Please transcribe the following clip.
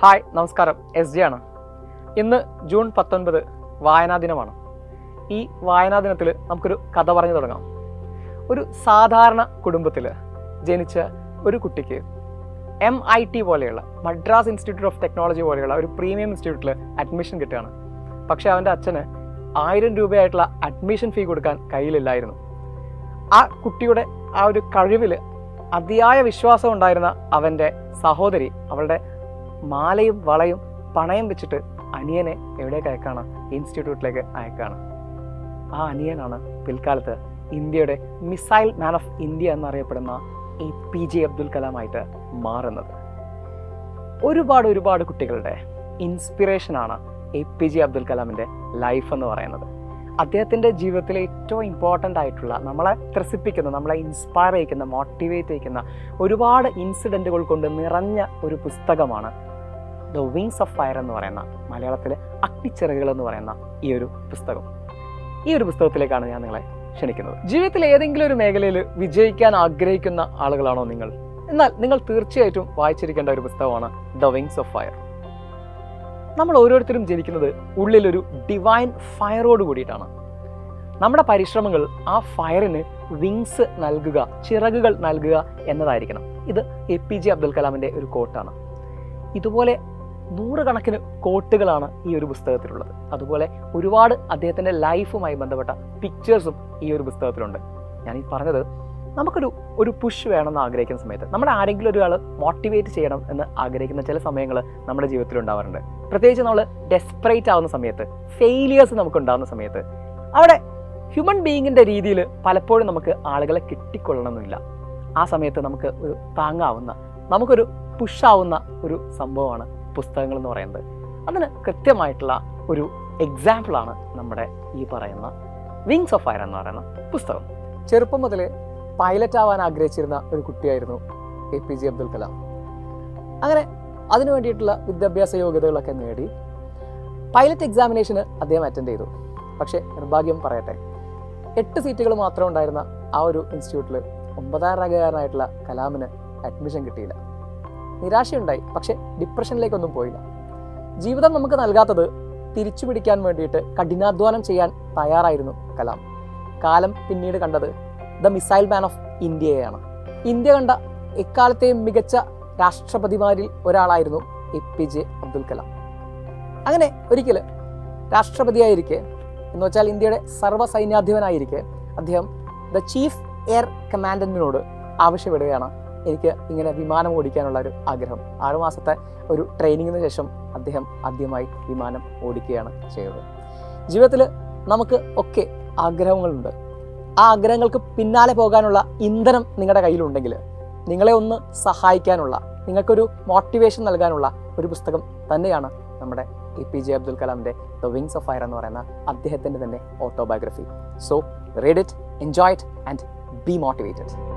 hi നമസ്കാരം S G ആണ് ഇന്ന് ജൂൺ പത്തൊൻപത് വായനാ ദിനമാണ് ഈ വായനാ ദിനത്തിൽ നമുക്കൊരു കഥ പറഞ്ഞു തുടങ്ങാം ഒരു സാധാരണ കുടുംബത്തിൽ ജനിച്ച ഒരു കുട്ടിക്ക് എം ഐ ടി പോലെയുള്ള മദ്രാസ് ഇൻസ്റ്റിറ്റ്യൂട്ട് ഓഫ് ടെക്നോളജി പോലെയുള്ള ഒരു പ്രീമിയം ഇൻസ്റ്റിറ്റ്യൂട്ടിൽ അഡ്മിഷൻ കിട്ടുകയാണ് പക്ഷേ അവൻ്റെ അച്ഛന് ആയിരം രൂപയായിട്ടുള്ള അഡ്മിഷൻ ഫീ കൊടുക്കാൻ കയ്യിലില്ലായിരുന്നു ആ കുട്ടിയുടെ ആ ഒരു കഴിവിൽ അതിയായ വിശ്വാസം ഉണ്ടായിരുന്ന അവൻ്റെ സഹോദരി അവളുടെ മാലയും വളയും പണയം വെച്ചിട്ട് അനിയനെ എവിടേക്ക് അയക്കാണ് ഇൻസ്റ്റിറ്റ്യൂട്ടിലേക്ക് അയക്കാണ് ആ അനിയനാണ് പിൽക്കാലത്ത് ഇന്ത്യയുടെ മിസൈൽ മാൻ ഓഫ് ഇന്ത്യ എന്നറിയപ്പെടുന്ന എ പി ജെ അബ്ദുൽ കലാമായിട്ട് മാറുന്നത് ഒരുപാട് ഒരുപാട് കുട്ടികളുടെ ഇൻസ്പിറേഷനാണ് എ പി ജെ അബ്ദുൽ കലാമിൻ്റെ ലൈഫ് എന്ന് പറയുന്നത് അദ്ദേഹത്തിൻ്റെ ജീവിതത്തിലെ ഏറ്റവും ഇമ്പോർട്ടൻ്റ് ആയിട്ടുള്ള നമ്മളെ ത്രസിപ്പിക്കുന്ന നമ്മളെ ഇൻസ്പയർ ചെയ്യിക്കുന്ന മോട്ടിവേറ്റ് ചെയ്യിക്കുന്ന ഒരുപാട് ഇൻസിഡൻറ്റുകൾ കൊണ്ട് നിറഞ്ഞ ഒരു പുസ്തകമാണ് ദ വിങ്സ് ഓഫ് ഫയർ എന്ന് പറയുന്ന മലയാളത്തിലെ അഗ്നിച്ചിറകുകൾ എന്ന് പറയുന്ന ഈ ഒരു പുസ്തകം ഈ ഒരു പുസ്തകത്തിലേക്കാണ് ഞാൻ നിങ്ങളെ ക്ഷണിക്കുന്നത് ജീവിതത്തിൽ ഏതെങ്കിലും ഒരു മേഖലയിൽ വിജയിക്കാൻ ആഗ്രഹിക്കുന്ന ആളുകളാണോ നിങ്ങൾ എന്നാൽ നിങ്ങൾ തീർച്ചയായിട്ടും വായിച്ചിരിക്കേണ്ട ഒരു പുസ്തകമാണ് ദ വിങ്സ് ഓഫ് ഫയർ നമ്മൾ ഓരോരുത്തരും ജനിക്കുന്നത് ഉള്ളിലൊരു ഡിവൈൻ ഫയറോട് കൂടിയിട്ടാണ് നമ്മുടെ പരിശ്രമങ്ങൾ ആ ഫയറിന് വിങ്സ് നൽകുക ചിറകുകൾ നൽകുക എന്നതായിരിക്കണം ഇത് എ പി ജെ അബ്ദുൽ കലാമിൻ്റെ ഒരു കോട്ടാണ് ഇതുപോലെ നൂറുകണക്കിന് കോട്ടുകളാണ് ഈ ഒരു പുസ്തകത്തിലുള്ളത് അതുപോലെ ഒരുപാട് അദ്ദേഹത്തിൻ്റെ ലൈഫുമായി ബന്ധപ്പെട്ട പിക്ചേഴ്സും ഈ ഒരു പുസ്തകത്തിലുണ്ട് ഞാൻ ഈ പറഞ്ഞത് നമുക്കൊരു ഒരു പുഷ് വേണമെന്ന് ആഗ്രഹിക്കുന്ന സമയത്ത് നമ്മുടെ ആരെങ്കിലും ഒരാൾ മോട്ടിവേറ്റ് ചെയ്യണം എന്ന് ആഗ്രഹിക്കുന്ന ചില സമയങ്ങൾ നമ്മുടെ ജീവിതത്തിൽ ഉണ്ടാവാറുണ്ട് പ്രത്യേകിച്ച് നമ്മൾ ഡെസ്പറേറ്റ് ആവുന്ന സമയത്ത് ഫെയിലിയേഴ്സ് നമുക്ക് ഉണ്ടാകുന്ന സമയത്ത് അവിടെ ഹ്യൂമൻ ബീയിങ്ങിൻ്റെ രീതിയിൽ പലപ്പോഴും നമുക്ക് ആളുകളെ കിട്ടിക്കൊള്ളണമെന്നില്ല ആ സമയത്ത് നമുക്ക് ഒരു താങ്ങാവുന്ന നമുക്കൊരു പുഷാവുന്ന ഒരു സംഭവമാണ് പുസ്തകങ്ങൾ എന്ന് പറയുന്നത് അതിന് കൃത്യമായിട്ടുള്ള ഒരു എക്സാമ്പിളാണ് നമ്മുടെ ഈ പറയുന്ന വിങ്സ് ഓഫ് ഫയർ എന്ന് പറയുന്ന പുസ്തകം ചെറുപ്പം മുതലേ പൈലറ്റ് ആവാൻ ആഗ്രഹിച്ചിരുന്ന ഒരു കുട്ടിയായിരുന്നു A P J Abdul Kalam അങ്ങനെ അതിനു വേണ്ടിയിട്ടുള്ള വിദ്യാഭ്യാസ യോഗ്യതകളൊക്കെ നേടി പൈലറ്റ് എക്സാമിനേഷന് അദ്ദേഹം അറ്റൻഡ് ചെയ്തു പക്ഷേ നിർഭാഗ്യം പറയട്ടെ എട്ട് സീറ്റുകൾ മാത്രം ഉണ്ടായിരുന്ന ആ ഒരു ഇൻസ്റ്റിറ്റ്യൂട്ടിൽ ഒമ്പതാം റാങ്കുകാരനായിട്ടുള്ള കലാമിന് അഡ്മിഷൻ കിട്ടിയില്ല നിരാശയുണ്ടായി പക്ഷെ ഡിപ്രഷനിലേക്കൊന്നും പോയില്ല ജീവിതം നമുക്ക് നൽകാത്തത് തിരിച്ചു പിടിക്കാൻ വേണ്ടിയിട്ട് കഠിനാധ്വാനം ചെയ്യാൻ തയ്യാറായിരുന്നു കലാം കാലം പിന്നീട് കണ്ടത് ദ മിസൈൽ മാൻ ഓഫ് ഇന്ത്യയെയാണ് ഇന്ത്യ കണ്ട എക്കാലത്തെയും മികച്ച രാഷ്ട്രപതിമാരിൽ ഒരാളായിരുന്നു A P J Abdul Kalam അങ്ങനെ ഒരിക്കൽ രാഷ്ട്രപതിയായിരിക്കെ എന്ന് വെച്ചാൽ ഇന്ത്യയുടെ സർവ്വസൈന്യാധിപനായിരിക്കെ അദ്ദേഹം ദ ചീഫ് എയർ കമാൻഡന്റിനോട് ആവശ്യപ്പെടുകയാണ് എനിക്ക് ഇങ്ങനെ വിമാനം ഓടിക്കാനുള്ള ഒരു ആഗ്രഹം ആറുമാസത്തെ ഒരു ട്രെയിനിങ്ങിന് ശേഷം അദ്ദേഹം ആദ്യമായി വിമാനം ഓടിക്കുകയാണ് ചെയ്തത് ജീവിതത്തിൽ നമുക്ക് ഒക്കെ ആഗ്രഹങ്ങളുണ്ട് ആ ആഗ്രഹങ്ങൾക്ക് പിന്നാലെ പോകാനുള്ള ഇന്ധനം നിങ്ങളുടെ കയ്യിലുണ്ടെങ്കിൽ നിങ്ങളെ ഒന്ന് സഹായിക്കാനുള്ള നിങ്ങൾക്കൊരു മോട്ടിവേഷൻ നൽകാനുള്ള ഒരു പുസ്തകം തന്നെയാണ് നമ്മുടെ എ പി ജെ അബ്ദുൽ കലാമിൻ്റെ ദ വിങ്സ് ഓഫ് ഫയർ എന്ന് പറയുന്ന അദ്ദേഹത്തിൻ്റെ തന്നെ autobiography so read it enjoy it and be motivated